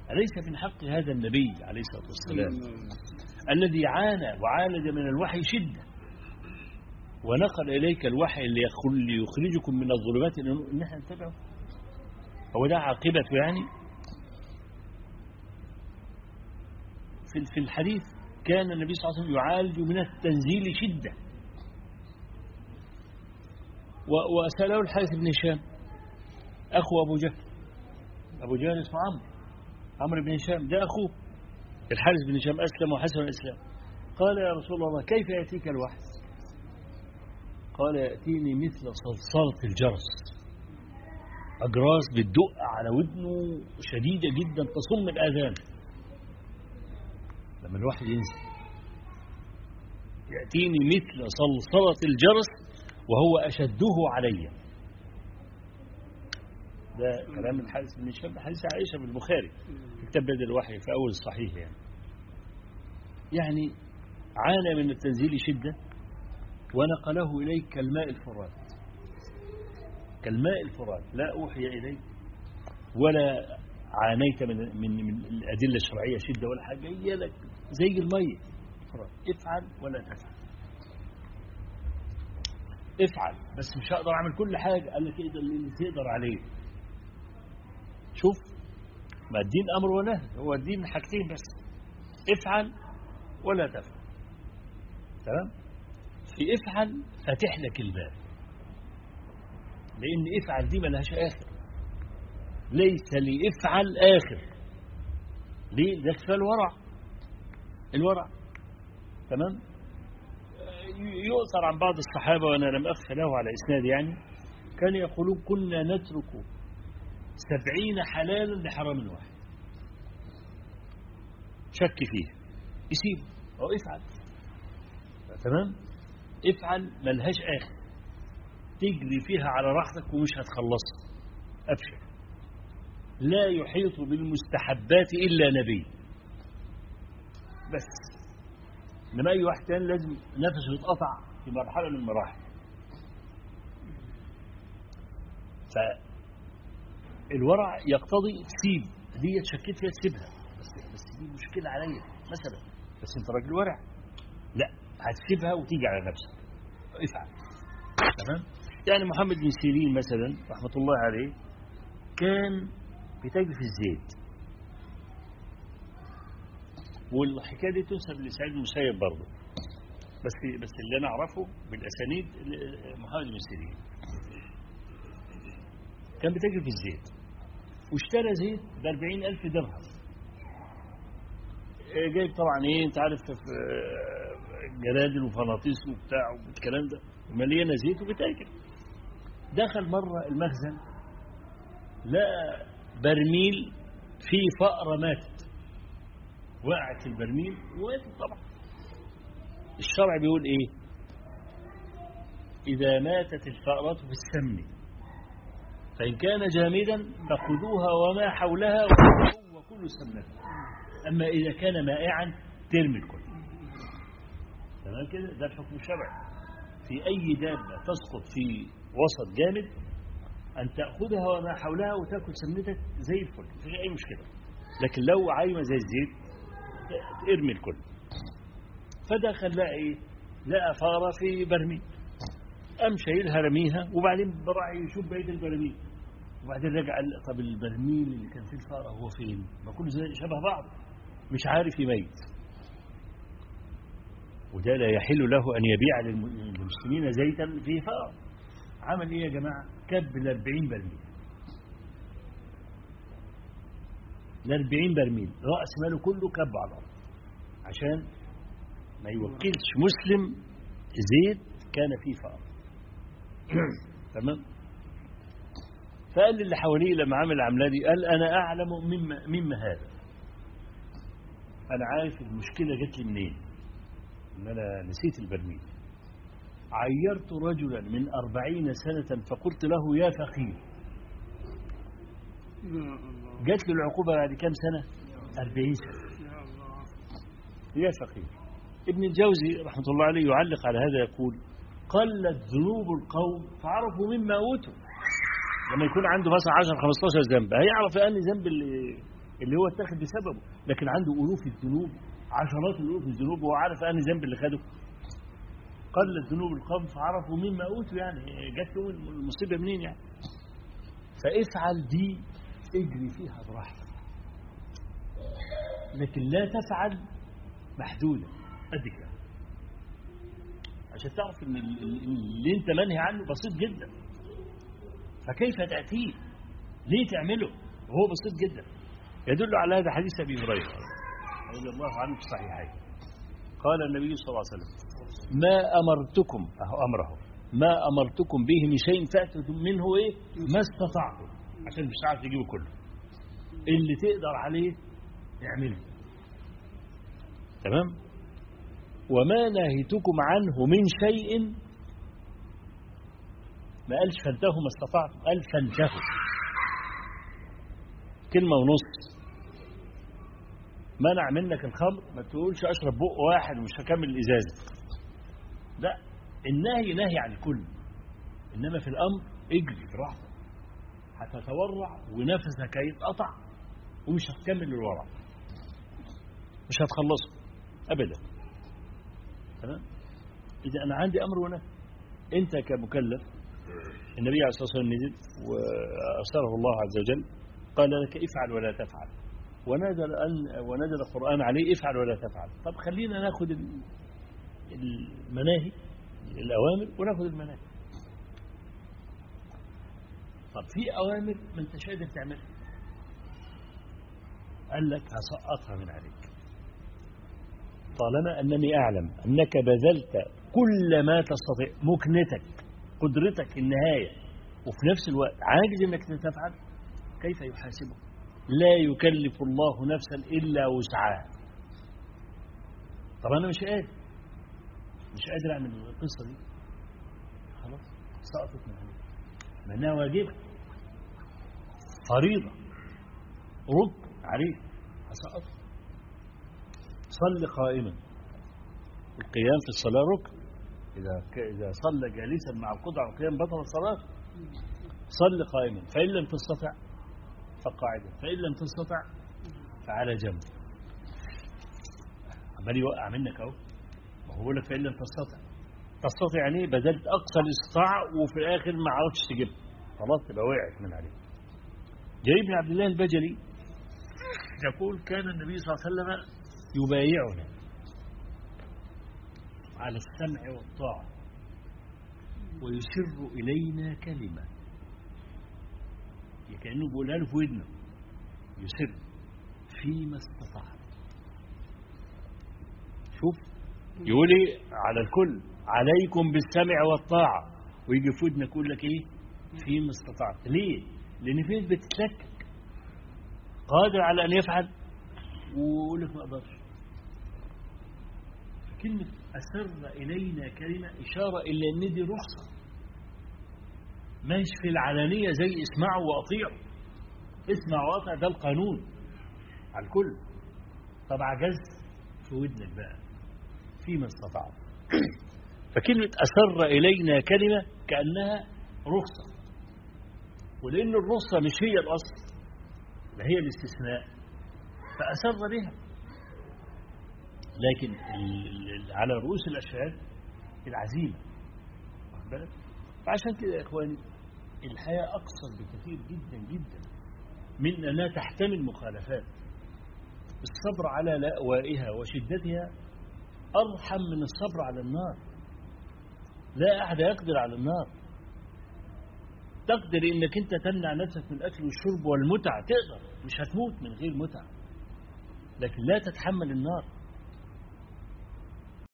أليس من حق هذا النبي عليه الصلاة والسلام الذي عانى وعالج من الوحي شدة ونقل إليك الوحي اللي يخرجكم من الظلمات إن احنا نتبعه هو ده عاقبته يعني في في الحديث كان النبي صلى الله عليه وسلم يعالج من التنزيل شدة وسأله الحارث بن هشام أخو أبو جهل أبو جهل اسمه عمرو عمرو بن هشام ده أخوه الحارث بن هشام أسلم وحسن الإسلام قال يا رسول الله كيف يأتيك الوحي قال يأتيني مثل صلصلة الجرس أجراس بتدق على ودنه شديدة جدا تصم الآذان لما الوحي ينزل يأتيني مثل صلصلة الجرس وهو أشده علي ده كلام الحارث بن هشام حديث عائشة بن البخاري في كتاب بدء الوحي في أول الصحيح يعني يعني عانى من التنزيل شدة ونقله إليك كالماء الفرات كالماء الفرات لا أوحي إليك ولا عانيت من من من الأدلة الشرعية شدة ولا حاجة هي لك زي المية فرات افعل ولا تفعل افعل بس مش هقدر اعمل كل حاجة قال لك ايه ده اللي تقدر عليه شوف ما الدين امر ونهي هو الدين حاجتين بس افعل ولا تفعل تمام في افعل فاتح لك الباب لان افعل دي ملهاش اخر ليس لافعل اخر ليه ده كفايه الورع الورع تمام يؤثر عن بعض الصحابة وأنا لم أخف له على إسناد يعني كان يقولون كنا نترك سبعين حلالا لحرام واحد شك فيه يسيب أو افعل تمام افعل ملهاش آخر تجري فيها على راحتك ومش هتخلصها أبشر لا يحيط بالمستحبات إلا نبي بس انما اي واحد تاني لازم نفسه يتقطع في مرحله من المراحل فالورع يقتضي تسيب دي شكيت فيها تسيبها بس بس دي مشكله عليا مثلا بس انت راجل ورع لا هتسيبها وتيجي على نفسك افعل تمام يعني محمد بن سيرين مثلا رحمه الله عليه كان بيتاجر في الزيت والحكايه دي تنسب لسعيد المسيب برضه بس بس اللي انا اعرفه بالاسانيد محمد بن سيرين كان بيتاجر في الزيت واشترى زيت ب 40000 درهم جايب طبعا ايه انت عارف في جرادل وفناطيس وبتاع والكلام ده مليانه زيت وبتاكل دخل مره المخزن لقى برميل فيه فأرة ماتت وقعت في البرميل وماتت طبعا الشرع بيقول ايه إذا ماتت الفأرة في السمن فإن كان جامدا فخذوها وما حولها وكل سمنة أما إذا كان مائعا ترمي الكل تمام كده ده الحكم الشرعي في أي دابة تسقط في وسط جامد أن تأخذها وما حولها وتأكل سمنتك زي الفل مفيش أي مشكلة لكن لو عايمة زي الزيت ارمي الكل فدخل لقى ايه لقى فارة في برميل قام شايلها رميها وبعدين راح يشوف بقيه البراميل وبعدين رجع قال طب البرميل اللي كان فيه الفاره هو فين؟ ما كله زي شبه بعض مش عارف يميز وده لا يحل له ان يبيع للمسلمين زيتا فيه فاره عمل ايه يا جماعه؟ كب ال 40 برميل ال 40 برميل راس ماله كله كب على الارض عشان ما يوكلش مسلم زيت كان فيه فأر تمام فقال للي حواليه لما عمل العملة دي قال أنا أعلم مما, مما هذا أنا عارف المشكلة جت لي منين إن أنا نسيت البرميل عيرت رجلا من أربعين سنة فقلت له يا فقير جات له العقوبة بعد كام سنة أربعين سنة يا فقير ابن الجوزي رحمة الله عليه يعلق على هذا يقول قلت ذنوب القوم فعرفوا مما أوتوا لما يكون عنده مثلا 10 15 ذنب هيعرف أني ذنب اللي اللي هو اتخذ بسببه لكن عنده ألوف الذنوب عشرات الألوف الذنوب وهو عارف أنهي ذنب اللي خده قل الذنوب القوم فعرفوا مما أوتوا يعني جات لهم المصيبة منين يعني فافعل دي اجري فيها براحتك لكن لا تفعل محدودة قد كده عشان تعرف ان ال- ال- اللي انت منهي عنه بسيط جدا فكيف تأتيه ليه تعمله وهو بسيط جدا يدل على هذا حديث ابي هريره رضي الله عنه في الصحيحين قال النبي صلى الله عليه وسلم ما امرتكم اهو امره ما امرتكم به من شيء فاتوا منه ايه ما استطعتم عشان مش هتعرف تجيبه كله اللي تقدر عليه اعمله تمام وما نهيتكم عنه من شيء ما قالش فانتهوا ما استطعتم قال فانتهوا كلمة ونص منع منك الخمر ما تقولش أشرب بق واحد ومش هكمل الإزازة لا النهي نهي عن الكل إنما في الأمر اجري براحتك هتتورع ونفسك هيتقطع ومش هتكمل الورع مش هتخلصه أبدا تمام إذا أنا عندي أمر ونهي أنت كمكلف النبي عليه الصلاة والسلام نزل وأرسله الله عز وجل قال لك افعل ولا تفعل ونزل أن ونزل القرآن عليه افعل ولا تفعل طب خلينا ناخد ال- المناهي الأوامر وناخد المناهي طب في أوامر ما أنتش قادر تعملها قال لك هسقطها من عليك طالما أنني أعلم أنك بذلت كل ما تستطيع مكنتك قدرتك النهاية وفي نفس الوقت عاجز أنك تفعل كيف يحاسبك لا يكلف الله نفسا إلا وسعها طب أنا مش قادر مش قادر أعمل القصة دي خلاص سقطت من عليك معناها واجبة فريضة ركن عليك هسقط صل قائما القيام في الصلاة ركن إذا إذا صلى جالسا مع القدرة على القيام بطل الصلاة صل قائما فإن لم تستطع فقاعدا فإن لم تستطع فعلى جنب عمال يوقع منك أهو ما هو بيقول لك فإن لم تستطع تستطيع يعني إيه؟ بذلت أقصى الاستطاعة وفي الآخر ما عرفتش تجيبها خلاص تبقى وقعت من عليك جرير بن عبد الله البجلي يقول كان النبي صلى الله عليه وسلم يبايعنا على السمع والطاعة ويسر إلينا كلمة كأنه بيقولها له في ودنه يسر فيما استطاع شوف يقول ايه على الكل عليكم بالسمع والطاعة ويجي في ودنك يقول لك ايه فيما استطعت ليه لان في ناس بتتلكك قادر على ان يفعل ويقول لك ما اقدرش كلمة أسر إلينا كلمة إشارة إلى أن دي رخصة مش في العلانية زي اسمعوا وأطيعوا اسمع وأطع ده القانون على الكل طب عجزت في ودنك بقى فيما استطعت فكلمة أسر إلينا كلمة كأنها رخصة ولأن الرخصة مش هي الأصل لا هي الاستثناء فأسر بها لكن ال- ال- على رؤوس الأشهاد العزيمة واخد بالك؟ فعشان كده يا إخواني الحياة أقصر بكثير جدا جدا من أنها تحتمل مخالفات الصبر على لأوائها وشدتها أرحم من الصبر على النار لا أحد يقدر على النار تقدر انك انت تمنع نفسك من الاكل والشرب والمتع تقدر مش هتموت من غير متع لكن لا تتحمل النار